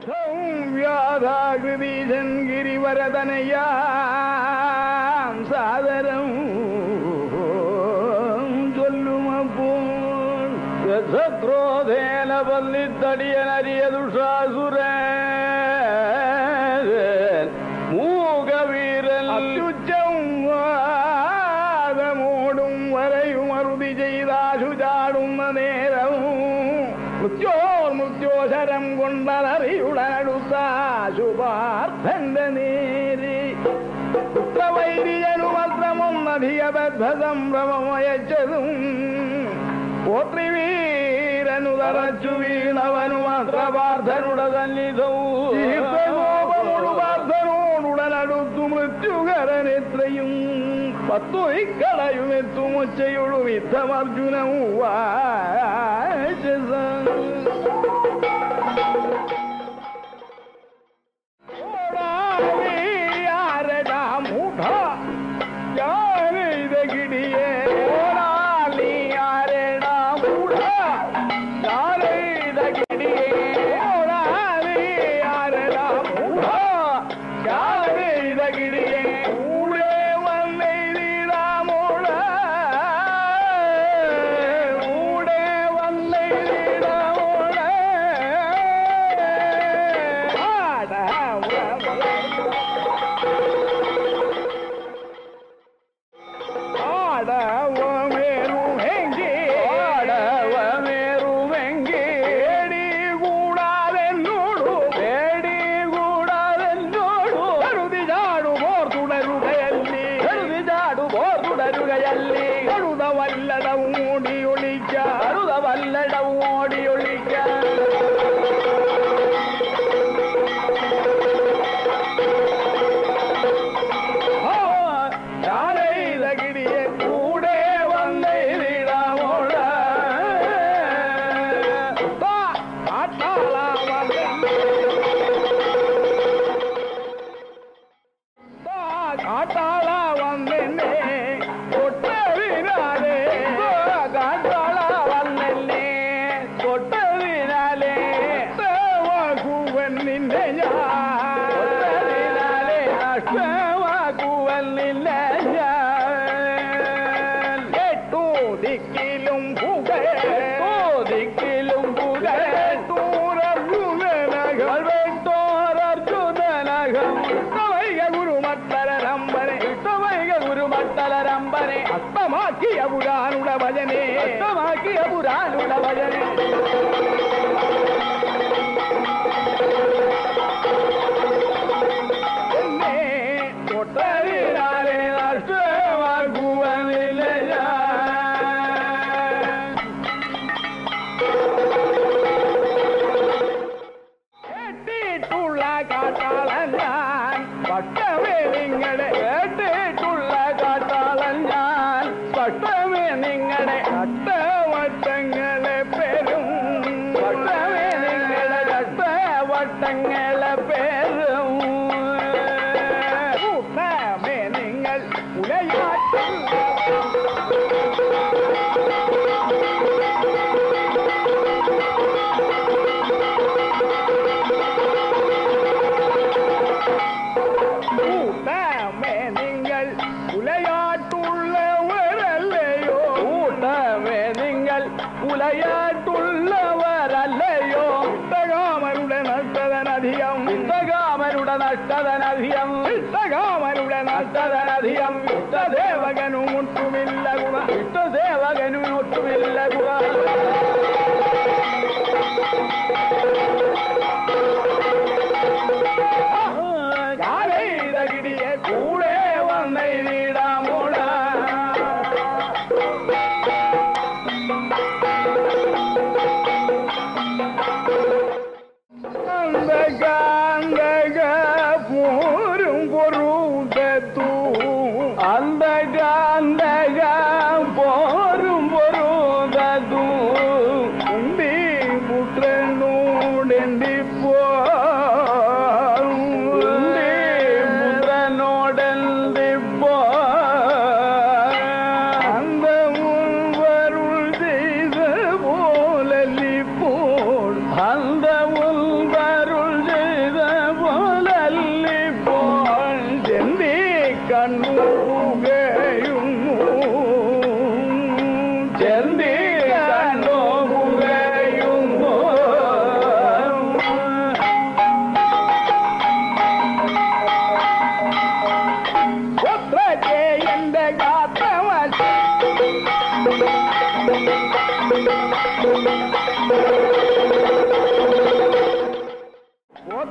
വ്യാധാകൃതീശൻ ഗിരിവരതനയാം സാദരം ചൊല്ലുമപ്പോൾ ക്രോധേന പന്നിത്തടിയനരിയ ദുഷാസുര മൂകവീരൻ അത്യുച്ചം വാദമോടും വരയും അറുതി ചെയ്താശു ചാടുന്ന നേരവും മൃത്യോർ മൃത്യോശരം കൊണ്ടലറിയുടനടുത്ത ശുഭാർത്ഥന്റെ നേരി പുത്രവൈരിയനുമന്ത്രമൊന്നധികബദ്ധ സംഭ്രമമയച്ചതും പോത്രിവീരനു തറച്ചു വീണവനു മാത്രപാർത്ഥനുട സന്നിധവുപാർത്ഥനോടുടനടുത്തു മൃത്യുകരനെത്രയും പത്തു ഇക്കളയും എത്തുമൊച്ചയൊഴു യുദ്ധമർജുനവും വാചസ ഓടാ മൂഢ ഞാനിത് കിടിയേ ഓടാളി ആരടാ മൂഢ ഞാനിത് കിടിയേ ഓടാളി ആരടാ മൂഢ ഞാനിത് കിടിയേ കൂടെ വന്നെഴുതിടാ മോള കൂടെ വന്നെഴുതിടാ മോള ആടാ ആടവമേറുമെങ്കി ആടവമേറുമെങ്കി പേടി കൂടാതെന്നോടു പേടി കൂടാതെന്നോടു കരുതി ചാടുപോർ തുടരുകയല്ലി കരുതി ചാടുപോർ തുടരുകയല്ലി കരുത വല്ലടവും ഓടി ഒളിക്ക കരുത വല്ലടവും ഓടി ഒളിക്ക ഞാനെഴുതകിടിയെ കൂടെ വന്നെഴുതിടാമോള കാട്ടാള വന്നെന്നെ കൊട്ടവിനാലേ കാട്ടാള വന്നെന്നെ കൊട്ടവിനാലേ വാക്കുവൻ നിന്നെ ഞാൻ നഷ്ടവാക്കുവൻ നിന്നെ ഞാൻ എട്ടു ദിക്കിലും പുകഴ ദിക്കിലും പുകഴ തൂരർജുനനകൾ വെട്ടോരർജുനനകം ഇഷ്ടവൈക ഗുരുമട്ടലരമ്പനെ ഇഷ്ടവൈക ഗുരുമട്ടലരമ്പനെ അസ്തമാക്കിയ പുരാനുട ഭജനെ അസ്തമാക്കിയ പുരാനുട ഭജനെ എന്നെ തൊട്ടതിനാലെ നഷ്ടമാക്കുവനില്ല ഞാൻ കേട്ടിട്ടുള്ള കാട്ടാളൻ ഞാൻ പട്ടമേ നിങ്ങളെ കേട്ടിട്ടുള്ള കാട്ടാളൻ ഞാൻ പട്ടമേ നിങ്ങളെ അട്ടവട്ടങ്ങളെ പെരും പട്ടമേ നിങ്ങളെ അട്ടവട്ടങ്ങളെ പെരും കൂട്ടമേ നിങ്ങൾ ഉലയാറ്റില്ല കൂട്ടമേ നിങ്ങൾ ഉലയാട്ടുള്ളവരല്ലയോ കൂട്ടമേ നിങ്ങൾ ഉലയാട്ടുള്ളവരല്ലയോ ഇഷ്ടകാമരുടെ നഷ്ടതനധികം ഇഷ്ടകാമരുടെ നഷ്ടതനധികം ഇഷ്ടകാമരുടെ നഷ്ടതനധികം ഇഷ്ടദേവകനും ഒട്ടുമില്ല ഗുണ ഇഷ്ടദേവകനും ഒട്ടുമില്ല ഗുണ ഞാനെഴുതകിടിയെ കൂടെ വന്നെഴുതിടാമോള അന്തകാന്തക പോരും പൊറുതൂ അന്തകാന്തക പോരും പൊറുതൂ ഉണ്ടി പുത്രനോടെന്തിപ്പോ ഉണ്ടി പുത്രനോടെന്തിപ്പോ அந்த உள்வருள் செய்த போலல்லி போல் அந்த உள்வருள் செய்த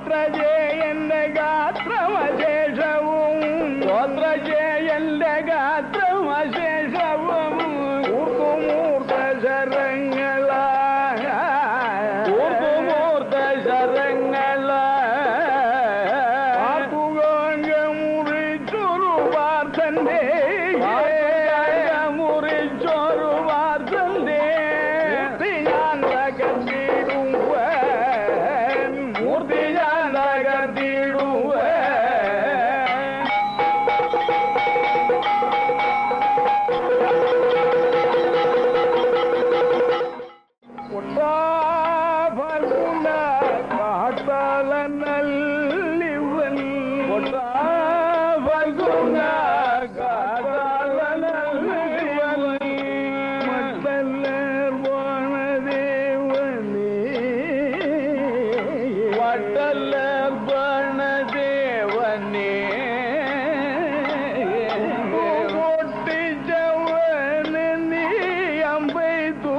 ഗോത്രജയന്റെ ഗാത്രമശേഷവും ഗോത്രജയന്റെ ഗാത്രമശേഷവും ഊർത്തുമൂർത്ത ശരങ്ങളാ ഊർത്തുമൂർത്ത ശരങ്ങളാ മുറിച്ചൊരു വാർത്തന്റെ മുറിച്ചൊരു വാർത്തന്റെ ഞാൻ തകർത്തിടുവൻ മൂർത്തി ഞാൻ തകർത്തിടുവൻ കൊട്ടാഫൽഗുണ കാട്ടാളനല്ലിവൻ കൊട്ടാഫൽഗുണ കാട്ടാളനല്ലിവൻ മട്ടല്ലർ വനദേവനേ വട്ടല്ലർ വനദേവനേ പൊട്ടിച്ചവന് നീ അമ്പെയ്തു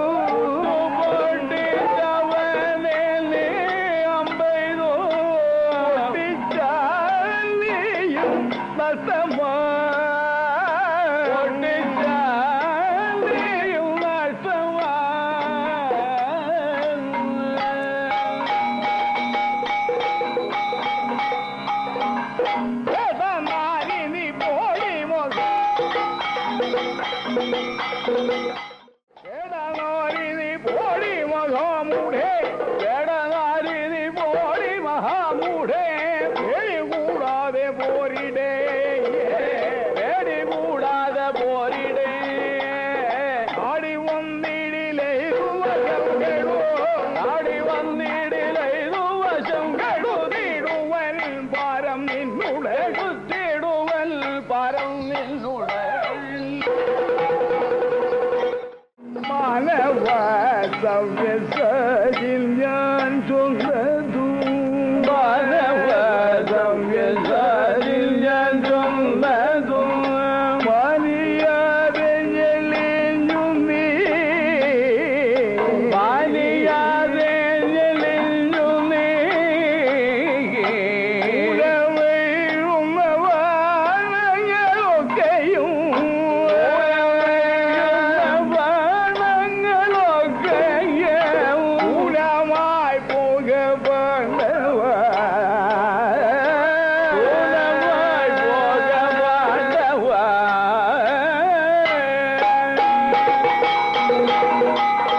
പൊട്ടിച്ചവനെ നീ അമ്പെയ്തു പൊട്ടിച്ചാൽ നീയും നഷ്ടമാ പൊട്ടിച്ചാൽ നീയും നഷ്ടമാ നീ പോടി മോശം എടനാരിനി പോടി മഹാമൂഢേ എടനാരിനി പോടി മഹാമൂഢേ പേടി കൂടാതെ പോരിടേ പേടി കൂടാതെ പോരിടേ ആടി വന്നിടിലേതു വശം കെടു ആടി വന്നിടിലേതു വശം കെടു തീടുവൻ പാരം നിന്നുടെ തീടുവൻ പാരം നിന്നുടെ മാനവ സവ്യസരിൽ ഞാൻ ചൊന്നതു മാനവ സവ്യസരിൽ ഞാൻ ചൊന്നതു മാനിയാതെ ഞെളിഞ്ഞു നീ മാനിയാതെ ഞെളിഞ്ഞു നീ ഉലവയുന്നവാനങ്ങളൊക്കെയും ബാണങ്ങളൊക്കെയും ഉലമായി പോകപ്പെട്ടവ ഉലമായി പോകപ്പെട്ടവ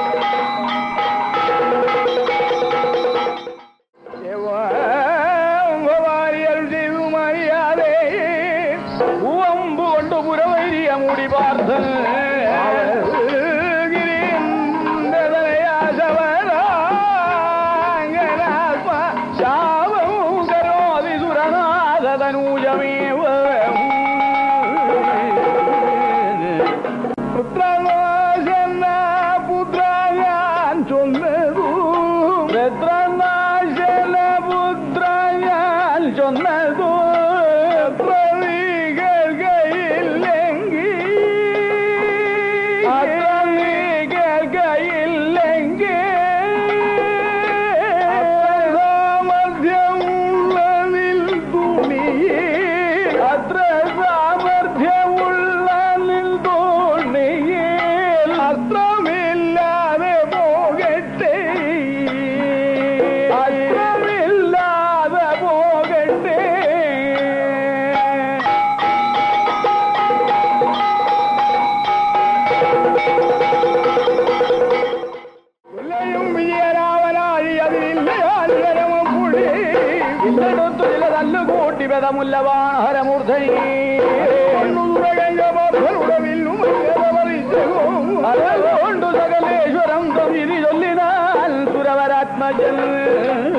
ഉവമ്പ് കൊണ്ട് പുരവൈരിയ മുടി പാർത്ത് ശാപവും കരോതി സുരനാഥനൂജമേവ പുത്രനാശന പുത്ര ഞാൻ ചൊന്നതു പുത്രനാശന പുത്ര ഞാൻ ചൊന്നതു കൈയില്ലെങ്കിൽ അത്ര നീ കേൾക്കയില്ലെങ്കിൽ സാമർഥ്യമുള്ളതിൽ തുണിയിൽ അത്ര സാമർഥ്യമുള്ളതിൽ തുണിയിൽ അത്രമില്ലാതെ പോകട്ടെ അത്രമില്ലാതെ പോകട്ടെ ഉള്ളയും വിജയരാമനായി അതിലില്ലയാലും പുള്ളി ഇല്ലെടുത്തു ചില തല്ലുകൂട്ടി ബദമുല്ലവാണഹരമൂർധനി അതുകൊണ്ടു സകലേശ്വരം തൊഴിൽ ചൊല്ലിനാൽ സുരവരാത്മജൻ